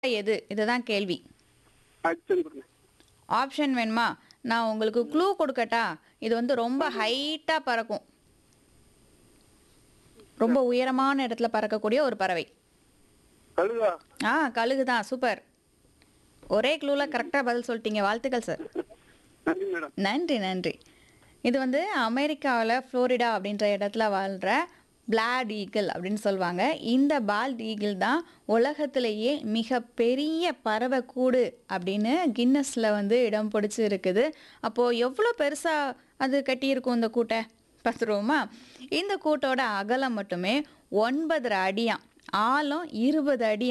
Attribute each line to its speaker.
Speaker 1: எது இதுதான் கேள்வி
Speaker 2: ஆப்ஷன் கொடுங்க
Speaker 1: ஆப்ஷன் வேணுமா நான் உங்களுக்கு க்ளூ கொடுக்கட்டா இது வந்து ரொம்ப ஹைட்டா பறக்கும் ரொம்ப உயரமான இடத்துல பறக்கக்கூடிய ஒரு பறவை
Speaker 2: கழுகா
Speaker 1: ஆ கழுகு தான் சூப்பர் ஒரே க்ளூல கரெக்டாக பதில் சொல்லிட்டீங்க வாழ்த்துக்கள் சார்
Speaker 2: நன்றி மேடம்
Speaker 1: நன்றி நன்றி இது வந்து அமெரிக்காவில் ஃப்ளோரிடா அப்படின்ற இடத்துல வாழ்கிற பிளாட் ஈகிள் அப்படின்னு சொல்லுவாங்க இந்த பால்ட் ஈகிள் தான் உலகத்திலேயே மிக பெரிய பறவை கூடு அப்படின்னு கின்னஸில் வந்து இடம் பிடிச்சி இருக்குது அப்போது எவ்வளோ பெருசாக அது கட்டியிருக்கும் இந்த கூட்டை பார்த்துருவோமா இந்த கூட்டோட அகலம் மட்டுமே ஒன்பதரை அடியாம் ஆழம் இருபது அடி